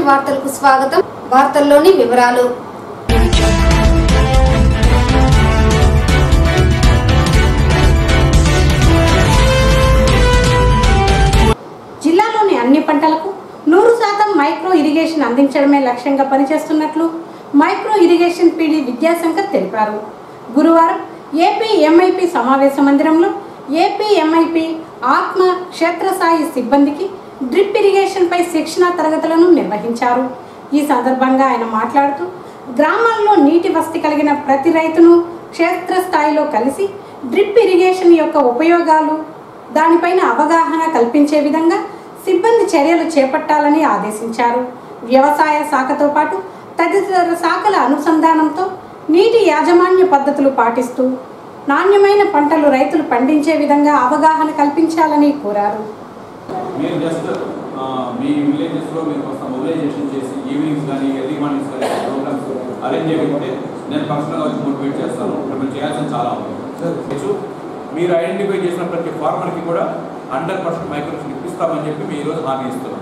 వార్తలకు స్వాగతం వార్తల్లోని వివరాలు జిల్లాలోని అన్ని పంటలకు నూరు శాతం మైక్రో ఇరిగేషన్ అందించడమే లక్ష్యంగా పనిచేస్తున్నట్లు మైక్రో ఇరిగేషన్ పీడీ విద్యాశంకర్ తెలిపారు గురువారం ఏపీ ఎంఐపి సమావేశ మందిరంలో ఏపీ ఎంఐపి ఆత్మ క్షేత్రస్థాయి సిబ్బందికి డ్రిప్ ఇరిగేషన్పై శిక్షణా తరగతులను నిర్వహించారు ఈ సందర్భంగా ఆయన మాట్లాడుతూ గ్రామాల్లో నీటి వసతి కలిగిన ప్రతి రైతును క్షేత్రస్థాయిలో కలిసి డ్రిప్ ఇరిగేషన్ యొక్క ఉపయోగాలు దానిపైన అవగాహన కల్పించే విధంగా సిబ్బంది చర్యలు చేపట్టాలని ఆదేశించారు వ్యవసాయ శాఖతో పాటు తదితర శాఖల అనుసంధానంతో నీటి యాజమాన్య పద్ధతులు పాటిస్తూ నాణ్యమైన పంటలు రైతులు పండించే విధంగా అవగాహన కల్పించాలని కోరారు మీరు జస్ట్ ఆ, మీ విలేజెస్లో మీరు కొంత మొబిలైజేషన్ చేసి ఈవినింగ్స్ కానీ ఎర్లీ మార్నింగ్స్ కానీ ప్రోగ్రామ్స్ అరేంజ్ చేయగలిగితే నేను పర్సనల్గా వచ్చి మోటివేట్ చేస్తాను ఇక్కడ మీరు చేయాల్సిన చాలా ఉంది నెక్స్ట్ మీరు ఐడెంటిఫై చేసిన ప్రతి ఫార్మర్కి కూడా హండ్రెడ్ పర్సెంట్ మైక్రోషన్ ఇప్పిస్తామని చెప్పి మీ ఈరోజు హామీ ఇస్తున్నాం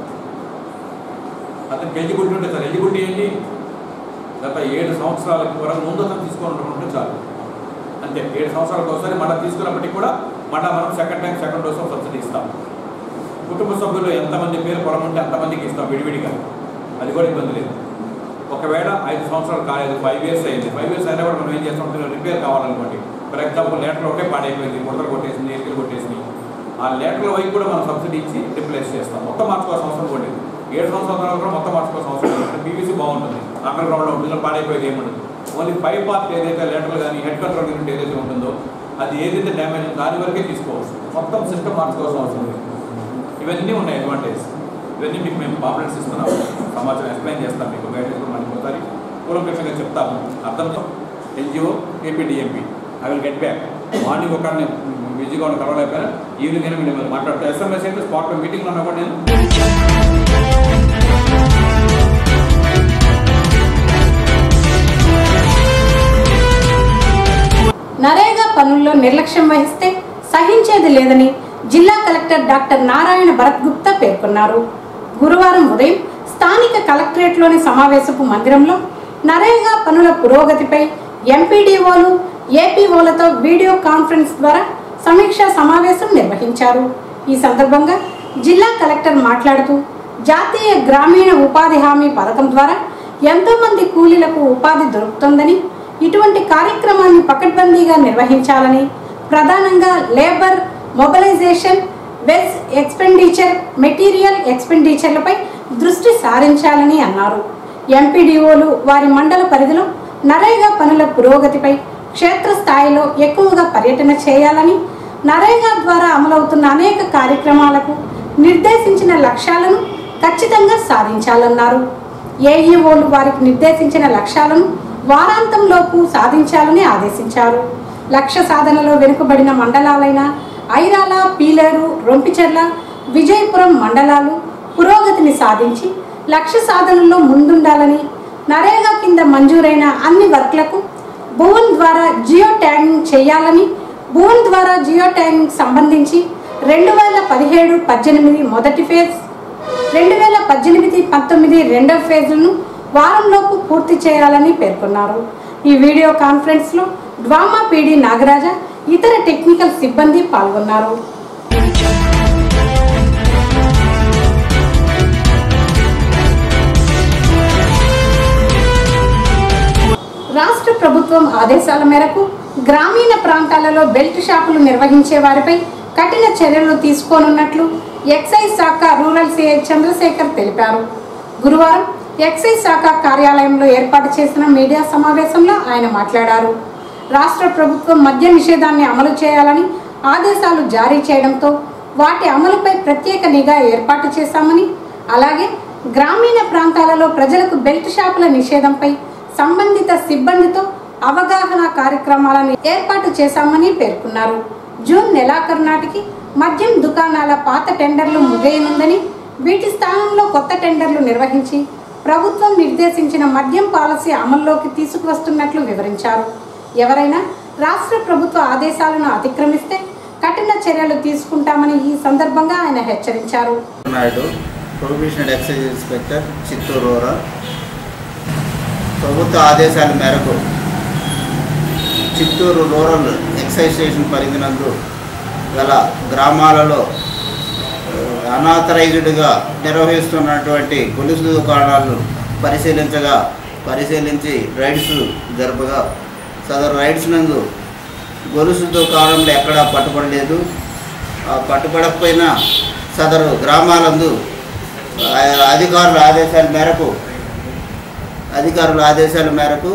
అతనికి ఎలిజిబిలిటీ ఉంటుంది సార్ ఎలిజిబిలిటీ ఏంటి గత ఏడు సంవత్సరాలకి వరకు ముందు అతను తీసుకొని ఉంటే చాలు అంతే ఏడు సంవత్సరాలకు ఒకసారి మళ్ళీ తీసుకున్నప్పటికీ కూడా మళ్ళీ మనం second time second dose of subsidy ఇస్తాం కుటుంబ సభ్యులు ఎంతమంది పేరు పొలం ఉంటే అంతమందికి ఇస్తాం విడివిడిగా అది కూడా ఇబ్బంది లేదు ఒకవేళ ఐదు సంవత్సరాలు కాలేదు ఫైవ్ ఇయర్స్ అయింది ఫైవ్ ఇయర్స్ అయినా కూడా మనం ఏం చేస్తాం రిపేర్ కావాలనుకోండి ఫర్ ఎగ్జాంపుల్ లేటర్ ఒకటే పాడైపోయింది ముడతలు కొట్టేసింది ఎరుకలు కొట్టేసింది ఆ లేటర్ల వైపు కూడా మనం సబ్సిడీ ఇచ్చి రిప్లేస్ చేస్తాం మొత్తం మార్చుకోవాల్సిన అవసరం కూడా లేదు ఏడు సంవత్సరాల తర్వాత కూడా మొత్తం మార్చుకోవాల్సిన అవసరం లేదు పీవీసీ బాగుంటుంది అండర్ గ్రౌండ్లో ఉంటుంది పాడైపోయేది ఏముండదు ఓన్లీ పై పార్ట్ ఏదైతే లేటర్లు కానీ హెడ్ కంట్రోల్ యూనిట్ ఏదైతే ఉంటుందో అది ఏదైతే డ్యామేజ్ దాని వరకే తీసుకోవచ్చు మొత్తం సిస్టమ్ మార్చుకోవాల్సిన అవసరం లేదు ఇవన్నీ ఉన్నాయి అడ్వాంటేజ్ ఇవన్నీ మీకు మేము పాంప్లెట్స్ ఇస్తున్నాం సమాచారం ఎక్స్ప్లెయిన్ చేస్తాం మీకు గైడెన్స్ కూడా మనకి ఒకసారి కూలంకషంగా చెప్తాము అర్థంతో NGO APDMP I will get back morning ఒక నేను బిజీగా ఉన్న కలవలేకపోయినా ఈవినింగ్ అయినా మీరు మాట్లాడుతూ ఎస్ఎంఎస్ అయితే స్పాట్లో మీటింగ్లో ఉన్నా కూడా నేను నరేగా పనుల్లో నిర్లక్ష్యం వహిస్తే సహించేది లేదని జిల్లా కలెక్టర్ డాక్టర్ నారాయణ భరత్ గుప్తా పేర్కొన్నారు గురువారం ఉదయం స్థానిక కలెక్టరేట్లోని సమావేశపు మందిరంలో నరేగా పనుల పురోగతిపై ఎంపీడీఓలు ఏపీఓలతో వీడియో కాన్ఫరెన్స్ ద్వారా సమీక్షా సమావేశం నిర్వహించారు ఈ సందర్భంగా జిల్లా కలెక్టర్ మాట్లాడుతూ జాతీయ గ్రామీణ ఉపాధి హామీ పథకం ద్వారా ఎంతో మంది కూలీలకు ఉపాధి దొరుకుతుందని ఇటువంటి కార్యక్రమాన్ని పకడ్బందీగా నిర్వహించాలని ప్రధానంగా labour mobilisation wage expenditure material ఎక్స్పెండిచర్లపై దృష్టి సారించాలని అన్నారు ఎంపీడీఓలు వారి మండల పరిధిలో నరేగా పనుల పురోగతిపై క్షేత్రస్థాయిలో ఎక్కువగా పర్యటన చేయాలని నరేగా ద్వారా అమలవుతున్న అనేక కార్యక్రమాలకు నిర్దేశించిన లక్ష్యాలను ఖచ్చితంగా సాధించాలన్నారు ఏఈఓలు వారికి నిర్దేశించిన లక్ష్యాలను వారాంతంలోపు సాధించాలని ఆదేశించారు లక్ష్య సాధనలో వెనుకబడిన మండలాలైన ఐరాల పీలేరు రొంపిచెర్ల విజయపురం మండలాలు పురోగతిని సాధించి లక్ష్య సాధనలో ముందుండాలని నరేగా కింద మంజూరైన అన్ని వర్క్లకు భువన్ ద్వారా జియో ట్యాగింగ్ చేయాలని భువన్ ద్వారా జియో ట్యాగింగ్ సంబంధించి రెండు వేల పదిహేడు పద్దెనిమిది మొదటి ఫేజ్ రెండు వేల పద్దెనిమిది పంతొమ్మిది రెండవ ఫేజ్ను వారంలోపు పూర్తి చేయాలని పేర్కొన్నారు ఈ వీడియో కాన్ఫరెన్స్లో డ్వామా పీడి నాగరాజ ఇతర టెక్నికల్ సిబ్బంది పాల్గొన్నారు రాష్ట్ర ప్రభుత్వం ఆదేశాల మేరకు గ్రామీణ ప్రాంతాలలో బెల్ట్ షాపులు నిర్వహించే వారిపై కఠిన చర్యలు తీసుకోనున్నట్లు ఎక్సైజ్ శాఖ రూరల్ సిఐ చంద్రశేఖర్ తెలిపారు గురువారం ఎక్సైజ్ శాఖ కార్యాలయంలో ఏర్పాటు చేసిన మీడియా సమావేశంలో ఆయన మాట్లాడారు రాష్ట్ర ప్రభుత్వం మద్య నిషేధాన్ని అమలు చేయాలని ఆదేశాలు జారీ చేయడంతో వాటి అమలుపై ప్రత్యేక నిఘా ఏర్పాటు చేశామని అలాగే గ్రామీణ ప్రాంతాలలో ప్రజలకు బెల్ట్ షాపుల నిషేధంపై సంబంధిత సిబ్బందితో అవగాహన కార్యక్రమాలను ఏర్పాటు చేశామని పేర్కొన్నారు జూన్ నెలాఖరు నాటికి మద్యం దుకాణాల పాత టెండర్లు ముగియనుందని వీటి స్థానంలో కొత్త టెండర్లు నిర్వహించి ప్రభుత్వం నిర్దేశించిన మద్యం పాలసీ అమల్లోకి తీసుకువస్తున్నట్లు వివరించారు ఎవరైనా రాష్ట్ర ప్రభుత్వ ఆదేశాలను అతిక్రమిస్తే కఠిన చర్యలు తీసుకుంటామని ఈ సందర్భంగా ఆయన హెచ్చరించారు Naidu prohibition excise inspector Chittoor rural ప్రభుత్వ ఆదేశాల మేరకు చిత్తూరు రూరల్ ఎక్సైజ్ స్టేషన్ పరిధినందు గల గ్రామాలలో అనాథరైజ్డ్గా నిర్వహిస్తున్నటువంటి గొలుసు దుకాణాలను పరిశీలించగా పరిశీలించి రైడ్స్ జరపగా సదరు రైడ్స్ నందు గొలుసు దుకాణంలో ఎక్కడా పట్టుబడలేదు ఆ పట్టుబడకపోయినా సదరు గ్రామాలందు ఆ, అధికారుల ఆదేశాల మేరకు అధికారుల ఆదేశాల మేరకు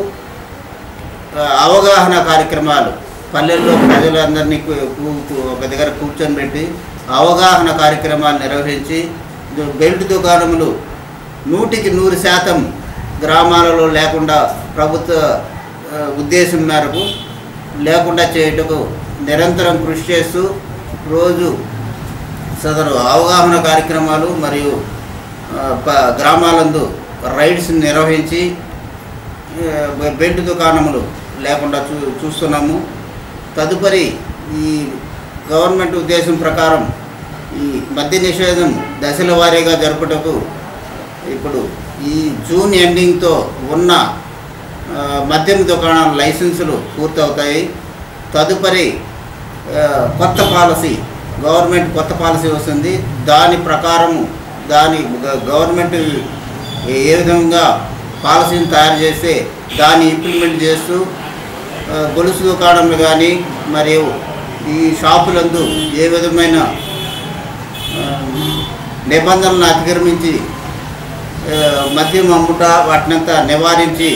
ఆ, అవగాహన కార్యక్రమాలు పల్లెల్లో ప్రజలందరినీ కు- కు- కు- ఒక దగ్గర కూర్చొని పెట్టి అవగాహన కార్యక్రమాలు నిర్వహించి దు- బెల్ట్ దుకాణములు నూటికి నూరు శాతం గ్రామాలలో లేకుండా ప్రభుత్వ ఆ, ఉద్దేశం మేరకు లేకుండా చేయుటకు నిరంతరం కృషి చేస్తూ రోజు సదరు అవగాహన కార్యక్రమాలు మరియు ఆ, ప- గ్రామాలందు రైడ్స్ నిర్వహించి ఆ, బె- బెల్ట్ దుకాణములు లేకుండా చూ చూస్తున్నాము తదుపరి ఈ గవర్నమెంట్ ఉద్దేశం ప్రకారం ఈ మద్య నిషేధం దశల వారీగా జరుపుటకు ఇప్పుడు ఈ జూన్ ఎండింగ్తో ఉన్న ఆ, మద్యం దుకాణాల లైసెన్సులు పూర్తవుతాయి తదుపరి ఆ, కొత్త పాలసీ గవర్నమెంట్ కొత్త పాలసీ వస్తుంది దాని ప్రకారము దాని గ- గవర్నమెంట్ ఏ విధంగా పాలసీని తయారు చేస్తే దాన్ని ఇంప్లిమెంట్ చేస్తూ ఆ, గొలుసు దుకాణంలు కానీ మరియు ఈ షాపులందు ఏ విధమైన ఆ, నిబంధనలను అతిక్రమించి ఆ, మద్యం అమ్ముట వాటినంతా నివారించి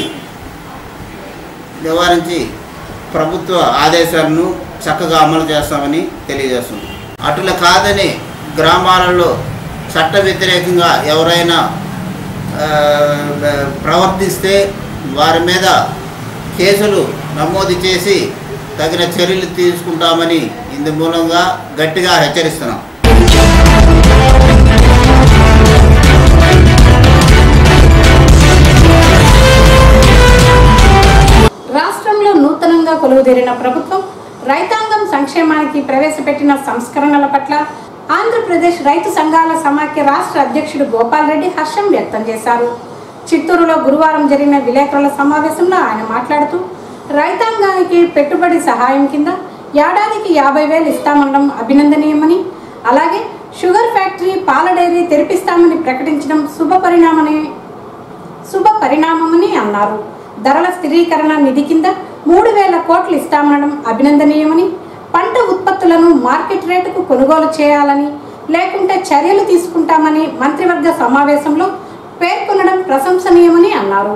నివారించి ప్రభుత్వ ఆదేశాలను చక్కగా అమలు చేస్తామని తెలియజేస్తుంది అటుల కాదని గ్రామాలలో చట్ట వ్యతిరేకంగా ఎవరైనా ఆ, ప్రవర్తిస్తే వారి మీద కేసులు నమోదు చేసి తగిన చర్యలు తీసుకుంటామని ఇందు మూలంగా గట్టిగా హెచ్చరిస్తున్నాం రాష్ట్రంలో నూతనంగా కొలువుదీరిన ప్రభుత్వం రైతాంగం సంక్షేమానికి ప్రవేశపెట్టిన సంస్కరణల పట్ల ఆంధ్రప్రదేశ్ రైతు సంఘాల సమాఖ్య రాష్ట్ర అధ్యక్షుడు గోపాల్ రెడ్డి హర్షం వ్యక్తం చేశారు చిత్తూరులో గురువారం జరిగిన విలేకరుల సమావేశంలో ఆయన మాట్లాడుతూ రైతాంగానికి పెట్టుబడి సహాయం కింద ఏడాదికి యాభై వేలు ఇస్తామనడం అభినందనీయమని అలాగే షుగర్ ఫ్యాక్టరీ పాల డైరీ తెరిపిస్తామని ప్రకటించడం శుభ పరిణామని శుభ పరిణామమని అన్నారు ధరల స్థిరీకరణ నిధి కింద మూడు వేల కోట్లు ఇస్తామనడం అభినందనీయమని పంట ఉత్పత్తులను మార్కెట్ రేటుకు కొనుగోలు చేయాలని లేకుంటే చర్యలు తీసుకుంటామని మంత్రివర్గ సమావేశంలో పేర్కొనడం ప్రశంసనీయమని అన్నారు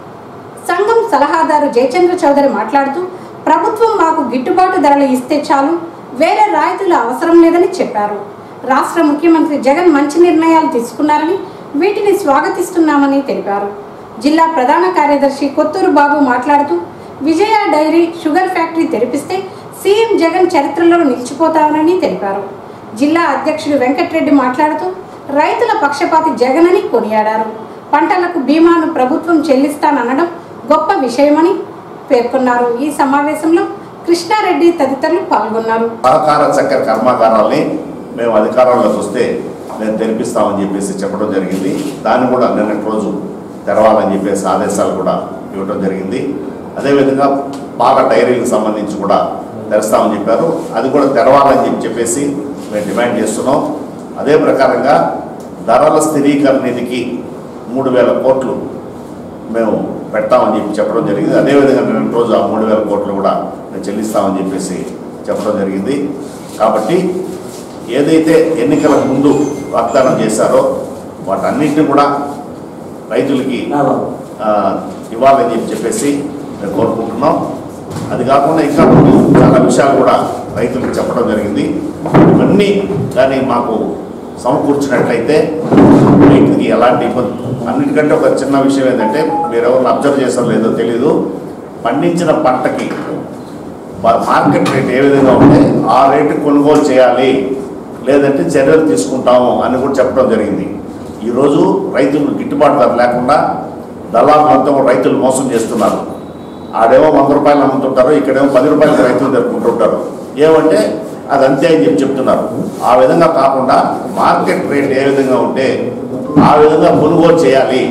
సంఘం సలహాదారు జయచంద్ర చౌదరి మాట్లాడుతూ ప్రభుత్వం మాకు గిట్టుబాటు ధరలు ఇస్తే చాలు వేరే రాయితీలు అవసరం లేదని చెప్పారు రాష్ట్ర ముఖ్యమంత్రి జగన్ మంచి నిర్ణయాలు తీసుకున్నారని వీటిని స్వాగతిస్తున్నామని తెలిపారు జిల్లా ప్రధాన కార్యదర్శి కొత్తూరు బాబు మాట్లాడుతూ విజయ డైరీ షుగర్ ఫ్యాక్టరీ తెరిపిస్తే సీఎం జగన్ చరిత్రలో నిలిచిపోతారని తెలిపారు జిల్లా అధ్యక్షుడు వెంకట్రెడ్డి మాట్లాడుతూ రైతుల పక్షపాతి జగన్ అని కొనియాడారు పంటలకు బీమాను ప్రభుత్వం చెల్లిస్తాననడం గొప్ప విషయమని పేర్కొన్నారు ఈ సమావేశంలో కృష్ణారెడ్డి తదితరులు పాల్గొన్నారు సహకార చక్కెర కర్మాగారాల్ని మేము అధికారంలోకి వస్తే మేము తెరిపిస్తామని చెప్పేసి చెప్పడం జరిగింది దాన్ని కూడా నిన్నటి రోజు తెరవాలని చెప్పేసి ఆదేశాలు కూడా ఇవ్వడం జరిగింది అదేవిధంగా పాల డైరీలకు సంబంధించి కూడా తెరుస్తామని చెప్పారు అది కూడా తెరవాలని చెప్పి చెప్పేసి మేము డిమాండ్ చేస్తున్నాం అదే ప్రకారంగా ధరల స్థిరీకరణ నిధికి మూడు వేల కోట్లు మేము పెడతామని చెప్పి చెప్పడం జరిగింది అదేవిధంగా నిన్న రోజు ఆ మూడు వేల కోట్లు కూడా మేము చెల్లిస్తామని చెప్పేసి చెప్పడం జరిగింది కాబట్టి ఏదైతే ఎన్నికల ముందు వాగ్దానం చేశారో వాటన్నిటిని కూడా రైతులకి ఆ, ఇవ్వాలని చెప్పి చెప్పేసి మేము కోరుకుంటున్నాం అది కాకుండా ఇంకా ముందు చాలా విషయాలు కూడా రైతులకు చెప్పడం జరిగింది ఇవన్నీ కానీ మాకు సమకూర్చినట్లయితే రైతుకి ఎలాంటి ఇబ్బంది అన్నిటికంటే ఒక చిన్న విషయం ఏంటంటే మీరు ఎవరిని అబ్జర్వ్ చేస్తారో లేదో తెలీదు పండించిన పంటకి బ- మార్కెట్ రేట్ ఏ విధంగా ఉంటే ఆ రేటు కొనుగోలు చేయాలి లేదంటే చర్యలు తీసుకుంటాము అని కూడా చెప్పడం జరిగింది ఈరోజు రైతులకు గిట్టుబాటు ధర లేకుండా దళారులంతా కూడా రైతులు మోసం చేస్తున్నారు ఆడేమో వంద రూపాయలు అమ్ముతుంటారు ఇక్కడేమో పది రూపాయలకి రైతులు జరుపుకుంటుంటారు ఏమంటే అది అంతే అని చెప్పి చెప్తున్నారు ఆ విధంగా కాకుండా మార్కెట్ రేట్ ఏ విధంగా ఉంటే ఆ విధంగా కొనుగోలు చేయాలి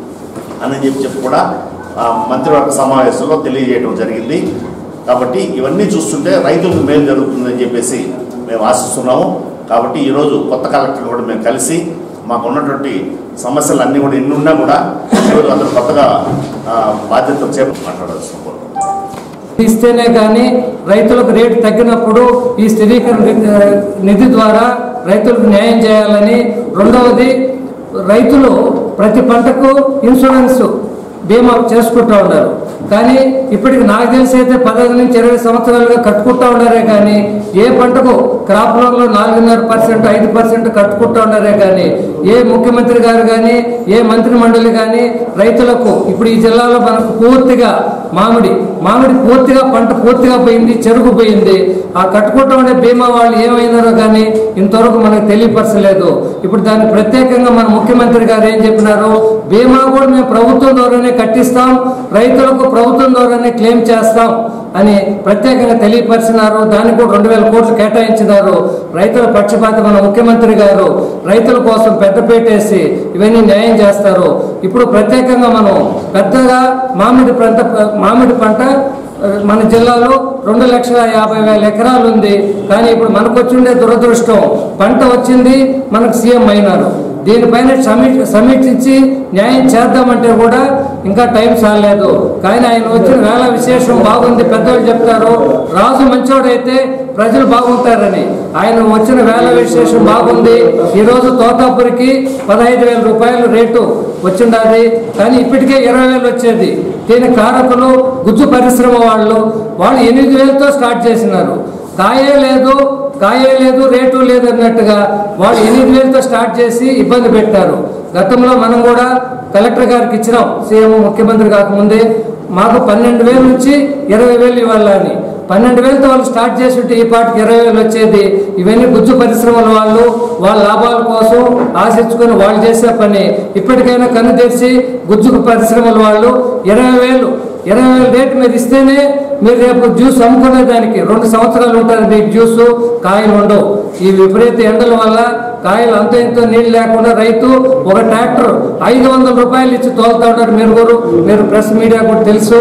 అని చెప్పి చెప్పి కూడా ఆ, మంత్రివర్గ సమావేశంలో తెలియజేయడం జరిగింది కాబట్టి ఇవన్నీ చూస్తుంటే రైతులకు మేలు జరుగుతుందని చెప్పేసి మేము ఆశిస్తున్నాము కాబట్టి ఈరోజు కొత్త కలెక్టర్ కూడా మేము కలిసి మాకు ఉన్నటువంటి సమస్యలు అన్నీ కూడా ఎన్ని ఉన్నా కూడా ఈరోజు అతను కొత్తగా ఆ, బాధ్యతలు చేపట్టి మాట్లాడాల్సిన కోరుకుంటున్నాను. ఇస్తేనే కానీ రైతులకు రేటు తగ్గినప్పుడు ఈ స్థిరీకరణ నిధి- నిధి ద్వారా రైతులకు న్యాయం చేయాలని రెండవది రైతులు ప్రతి పంటకు ఇన్సూరెన్స్ బీమా చేసుకుంటూ ఉన్నారు కానీ ఇప్పటికి నాకు తెలిసి అయితే పదహైదు నుంచి ఇరవై సంవత్సరాలుగా కట్టుకుంటూ ఉన్నారే కానీ ఏ పంటకు క్రాప్ లోన్లో నాలుగున్నర పర్సెంట్ ఐదు పర్సెంట్ కట్టుకుంటూ ఉన్నారే కానీ ఏ ముఖ్యమంత్రి గారు కానీ ఏ మంత్రి మండలి కానీ రైతులకు ఇప్పుడు ఈ జిల్లాలో మనకు పూర్తిగా మామిడి మామిడి పూర్తిగా పంట పూర్తిగా పోయింది చెరుకు పోయింది ఆ కట్టుకుంటూ ఉండే బీమా వాళ్ళు ఏమైనారో కానీ ఇంతవరకు మనకు తెలియపరచలేదు ఇప్పుడు దాన్ని ప్రత్యేకంగా మన ముఖ్యమంత్రి గారు ఏం చెప్పినారు బీమా కూడా మేము ప్రభుత్వం ద్వారానే కట్టిస్తాం రైతులకు ప్రభుత్వం ద్వారానే క్లెయిమ్ చేస్తాం అని ప్రత్యేకంగా తెలియపరిచినారు దానికి కూడా రెండు వేల కోట్లు కేటాయించినారు రైతుల పక్షపాత మన ముఖ్యమంత్రి గారు రైతుల కోసం పెద్దపేట వేసి ఇవన్నీ న్యాయం చేస్తారు ఇప్పుడు ప్రత్యేకంగా మనం పెద్దగా మామిడి పంట మామిడి పంట ఆ, మన జిల్లాలో రెండు లక్షల యాభై వేల ఎకరాలు ఉంది కానీ ఇప్పుడు మనకు వచ్చిండే దురదృష్టం పంట వచ్చింది మనకు సీఎం అయినారు దీనిపైన సమీ సమీక్షించి న్యాయం చేద్దామంటే కూడా ఇంకా టైం చాలలేదు కానీ ఆయన వచ్చిన వేళ విశేషం బాగుంది పెద్దవాళ్ళు చెప్తారు రాజు మంచోడైతే ప్రజలు బాగుంటారని ఆయన వచ్చిన వేళ విశేషం బాగుంది ఈరోజు తోతాపురికి పదహైదు వేల రూపాయలు రేటు వచ్చిండాది కానీ ఇప్పటికే ఇరవై వేలు వచ్చేది దీని కారకులు గుజ్జు పరిశ్రమ వాళ్ళు వాళ్ళు ఎనిమిది వేలతో స్టార్ట్ చేసినారు కాయే లేదు కాయే లేదు రేటు లేదు అన్నట్టుగా వాళ్ళు ఎనిమిది వేలతో స్టార్ట్ చేసి ఇబ్బంది పెట్టారు గతంలో మనం కూడా కలెక్టర్ గారికి ఇచ్చినాం సీఎం ముఖ్యమంత్రి కాకముందే మాకు పన్నెండు వేల నుంచి ఇరవై వేలు ఇవ్వాలని పన్నెండు వేలతో వాళ్ళు స్టార్ట్ చేసి ఉంటే ఈ పాటికి ఇరవై వేలు వచ్చేది ఇవన్నీ గుజ్జు పరిశ్రమల వాళ్ళు వాళ్ళ లాభాల కోసం ఆశించుకొని వాళ్ళు చేసే పని ఇప్పటికైనా కన్ను తెరిచి గుజ్జు పరిశ్రమల వాళ్ళు ఇరవై వేలు ఇరవై వేలు రేటు మీరు ఇస్తేనే మీరు రేపు జ్యూస్ అమ్ముకునే దానికి రెండు సంవత్సరాలు ఉంటుంది మీకు జ్యూస్ కాయలు ఉండవు ఈ విపరీత ఎండల వల్ల కాయలు అంత ఇంత నీళ్ళు లేకుండా రైతు ఒక ట్రాక్టర్ ఐదు వందల రూపాయలు ఇచ్చి తోలుతా ఉంటారు మీరు కూడా మీరు ప్రెస్ మీడియా కూడా తెలుసు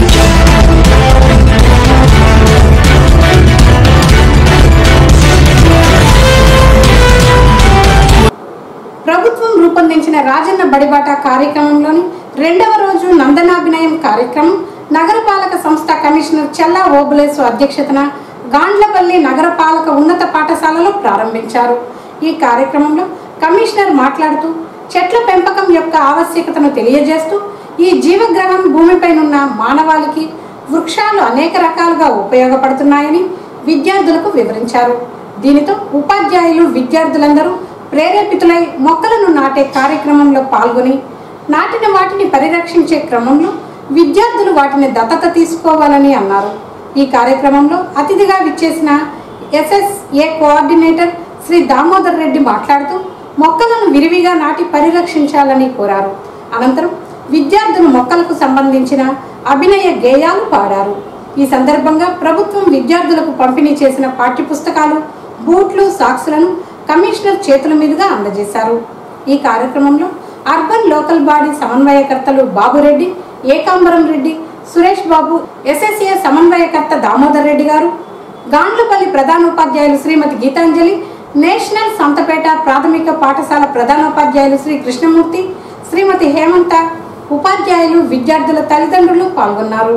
ప్రభుత్వం రూపొందించిన రాజన్న బడిబాట కార్యక్రమంలోని రెండవ రోజు నందనాభినయం కార్యక్రమం నగరపాలక సంస్థ కమిషనర్ చెల్లా ఓబులేసు అధ్యక్షతన గాండ్లపల్లి నగరపాలక ఉన్నత పాఠశాలలో ప్రారంభించారు ఈ కార్యక్రమంలో కమిషనర్ మాట్లాడుతూ చెట్ల పెంపకం యొక్క ఆవశ్యకతను తెలియజేస్తూ ఈ జీవగ్రహం భూమిపైనున్న మానవాళికి వృక్షాలు అనేక రకాలుగా ఉపయోగపడుతున్నాయని విద్యార్థులకు వివరించారు దీనితో ఉపాధ్యాయులు విద్యార్థులందరూ ప్రేరేపితులై మొక్కలను నాటే కార్యక్రమంలో పాల్గొని నాటిన వాటిని పరిరక్షించే క్రమంలో విద్యార్థులు వాటిని దత్తత తీసుకోవాలని అన్నారు ఈ కార్యక్రమంలో అతిథిగా విచ్చేసిన ఎస్ఎస్ఏ కోఆర్డినేటర్ శ్రీ దామోదర్ రెడ్డి మాట్లాడుతూ మొక్కలను విరివిగా నాటి పరిరక్షించాలని కోరారు అనంతరం విద్యార్థులు మొక్కలకు సంబంధించిన అభినయ గేయాలు పాడారు ఈ సందర్భంగా ప్రభుత్వం విద్యార్థులకు పంపిణీ చేసిన పాఠ్యపుస్తకాలు బూట్లు సాక్స్లను కమిషనర్ చేతుల మీదుగా అందజేశారు ఈ కార్యక్రమంలో అర్బన్ లోకల్ బాడీ సమన్వయకర్తలు బాబురెడ్డి ఏకాంబరం రెడ్డి సురేష్ బాబు ఎస్ఎస్ఏ సమన్వయకర్త దామోదర్ రెడ్డి గారు గాండ్లపల్లి ప్రధానోపాధ్యాయులు శ్రీమతి గీతాంజలి నేషనల్ సంతపేట ప్రాథమిక పాఠశాల ప్రధానోపాధ్యాయులు శ్రీ కృష్ణమూర్తి శ్రీమతి హేమంత ఉపాధ్యాయులు విద్యార్థుల తల్లిదండ్రులు పాల్గొన్నారు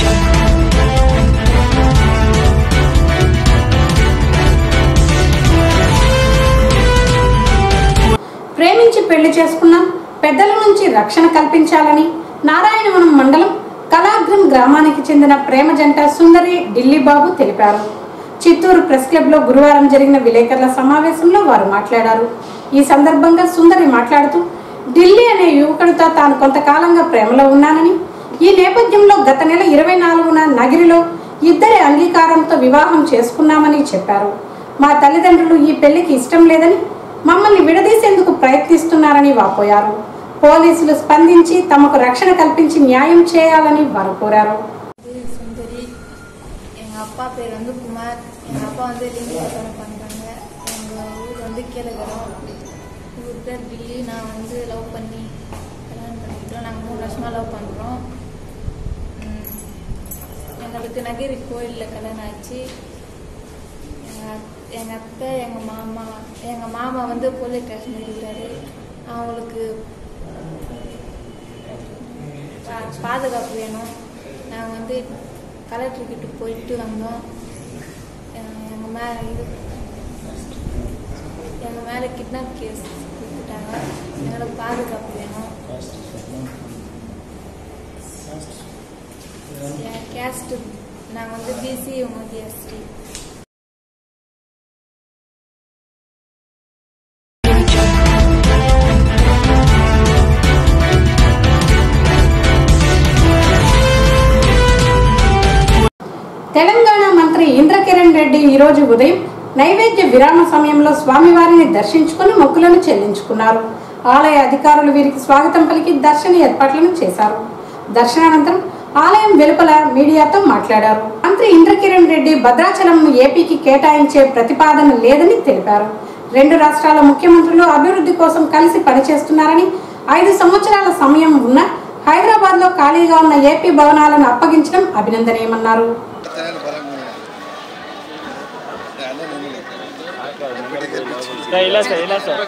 ప్రేమించి పెళ్లి చేసుకున్నాం పెద్దల నుంచి రక్షణ కల్పించాలని నారాయణవనం మండలం కళాగ్రం గ్రామానికి చెందిన ప్రేమ జంట సుందరి ఢిల్లీ బాబు తెలిపారు చిత్తూరు ప్రెస్ క్లబ్ లో గురువారం జరిగిన విలేకరుల సమావేశంలో వారు మాట్లాడారు ఈ సందర్భంగా సుందరి మాట్లాడుతూ ఢిల్లీ అనే యువకుడితో తాను కొంతకాలంగా ప్రేమలో ఉన్నానని ఈ నేపథ్యంలో గత నెల ఇరవై నాలుగున నగిరిలో ఇద్దరి అంగీకారంతో వివాహం చేసుకున్నామని చెప్పారు మా తల్లిదండ్రులు ఈ పెళ్లికి ఇష్టం లేదని మమ్మల్ని విడదీసేందుకు ప్రయత్నిస్తున్నారని వాపోయారు పోలీసులు స్పందించి తమకు రక్షణ కల్పించి న్యాయం చేయాలని వారు కోరారు பேர் சுந்தரி எங்கள் அப்பா பேர் வந்து குமார் எங்கள் அப்பா வந்து லிங்க வியாபாரம் பண்ணுறாங்க எங்கள் ஊர் வந்து கீழகரம் ஊர் பேர் டில்லி நான் வந்து லவ் பண்ணி கல்யாணம் பண்ணிக்கிட்டோம் நாங்கள் மூணு வருஷமாக லவ் பண்ணுறோம் எங்களுக்கு நகிரி கோயிலில் கல்யாணம் ஆச்சு எங்கள் எங்கள் அத்தை எங்கள் மாமா எங்கள் மாமா வந்து போலீஸ் ஸ்டேஷன் இருக்காரு அவங்களுக்கு பா- பாதுகாப்பு வேணும் நாங்கள் வந்து கலெக்டர் கிட்ட போயிட்டு வந்தோம் எங்கள் மேலே இது எங்கள் மேலே கிட்னாப் கேஸ் கொடுத்துட்டாங்க எங்களுக்கு பாதுகாப்பு வேணும் என் கேஸ்ட்டு நாங்கள் வந்து பிசி இவங்க வந்து எஸ்டி తెలంగాణ మంత్రి ఇంద్రకిరణ్ రెడ్డి ఈరోజు ఉదయం నైవేద్య విరామ సమయంలో స్వామివారిని దర్శించుకుని మొక్కులను చెల్లించుకున్నారు ఆలయ అధికారులు వీరికి స్వాగతం పలికి దర్శన ఏర్పాట్లను చేశారు దర్శనానంతరం ఆలయం వెలుపల మీడియాతో మాట్లాడారు మంత్రి ఇంద్రకిరణ్ రెడ్డి భద్రాచలంను ఏపీకి కేటాయించే ప్రతిపాదన లేదని తెలిపారు రెండు రాష్ట్రాల ముఖ్యమంత్రులు అభివృద్ధి కోసం కలిసి పనిచేస్తున్నారని ఐదు సంవత్సరాల సమయం ఉన్న హైదరాబాద్ లో ఖాళీగా ఉన్న ఏపీ భవనాలను అప్పగించడం అభినందనీయమన్నారు ಇಲ್ಲ ಸರ್ ಇಲ್ಲ ಸರ್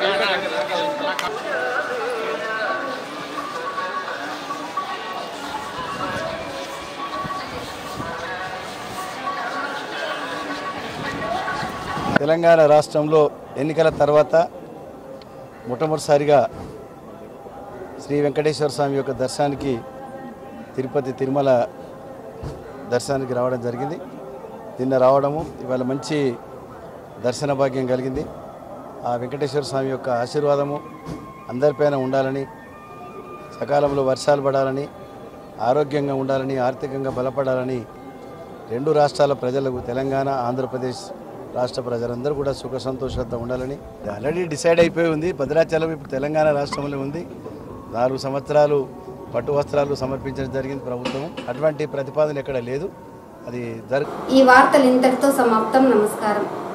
తెలంగాణ రాష్ట్రంలో ఎన్నికల తర్వాత మొట్టమొదటిసారిగా శ్రీ వెంకటేశ్వర స్వామి యొక్క దర్శనానికి తిరుపతి తిరుమల దర్శనానికి రావడం జరిగింది నిన్న రావడము ఇవాళ మంచి దర్శన భాగ్యం కలిగింది ఆ వెంకటేశ్వర స్వామి యొక్క ఆశీర్వాదము అందరిపైన ఉండాలని సకాలంలో వర్షాలు పడాలని ఆరోగ్యంగా ఉండాలని ఆర్థికంగా బలపడాలని రెండు రాష్ట్రాల ప్రజలకు తెలంగాణ ఆంధ్రప్రదేశ్ రాష్ట్ర ప్రజలందరూ కూడా సుఖ సంతోషంతో ఉండాలని ఆల్రెడీ డిసైడ్ అయిపోయి ఉంది భద్రాచలం ఇప్పుడు తెలంగాణ రాష్ట్రంలో ఉంది నాలుగు సంవత్సరాలు పట్టు వస్త్రాలు సమర్పించడం జరిగింది ప్రభుత్వం అటువంటి ప్రతిపాదన ఎక్కడ లేదు అది జరు ఈ వార్తలు ఇంతటితో సమాప్తం నమస్కారం